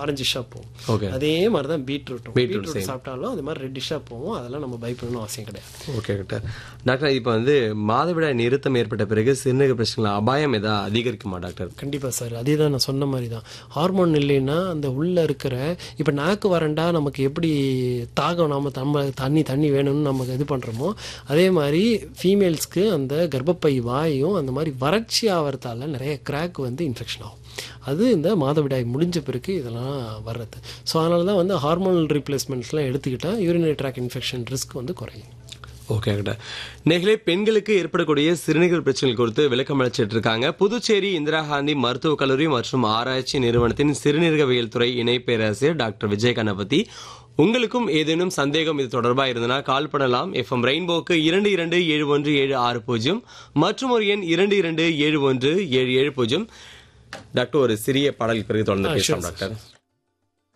ஆரஞ்சிஷாக போகும் ஓகே அதே மாதிரி தான் பீட்ரூட்டும் பீட்ரூட் சாப்பிட்டாலும் அது மாதிரி ரெட்டிஷாக போகும் அதெல்லாம் நம்ம பயப்படணும் அவசியம் கிடையாது ஓகே டாக்டர் டாக்டர் இப்போ வந்து மாதவிடாய் நிறுத்தம் ஏற்பட்ட பிறகு சிறுநீரக பிரச்சனை அபாயம் ஏதா அதிகரிக்குமா டாக்டர் கண்டிப்பாக சார் அதே தான் நான் சொன்ன மாதிரி தான் ஹார்மோன் இல்லைன்னா அந்த உள்ளே இருக்கிற இப்போ நாக்கு வறண்டா நமக்கு எப்படி தாகம் நாம நம்ம தண்ணி தண்ணி வேணும்னு நமக்கு இது பண்ணுறோமோ அதே மாதிரி ஃபீமேல்ஸ்க்கு அந்த கர்ப்பப்பை வாயும் அந்த மாதிரி வறட்சி ஆகிறதால நிறைய கிராக் வந்து இன்ஃபெக்ஷன் ஆகும் அது இந்த மாதவிடாய் முடிஞ்ச பிறகு இதெல்லாம் வர்றது ஸோ அதனால தான் வந்து ஹார்மோனல் ரீப்ளேஸ்மெண்ட்ஸ்லாம் எடுத்துக்கிட்டால் யூரினரி ட்ராக் இன்ஃபெக்ஷன் ரிஸ்க் வந்து குறையும் ஓகே டாக்டர் நேர்களே பெண்களுக்கு ஏற்படக்கூடிய சிறுநீரக பிரச்சனைகள் குறித்து விளக்கம் அளிச்சிட்டு இருக்காங்க புதுச்சேரி இந்திரா காந்தி மருத்துவக் கல்லூரி மற்றும் ஆராய்ச்சி நிறுவனத்தின் சிறுநீரகவியல் துறை இணை பேராசிரியர் டாக்டர் விஜய் கணபதி உங்களுக்கும் ஏதேனும் சந்தேகம் இது தொடர்பா இருந்தனா கால் பண்ணலாம் எஃப்எம் ரெயின்போக்கு இரண்டு இரண்டு ஏழு ஒன்று ஏழு ஆறு பூஜ்ஜியம் மற்றும் ஒரு எண் இரண்டு இரண்டு ஏழு ஒன்று ஏழு ஏழு பூஜ்ஜியம் டாக்டர் ஒரு சிறிய பாடல் பிறகு தொடர்ந்து பேசலாம் டாக்டர்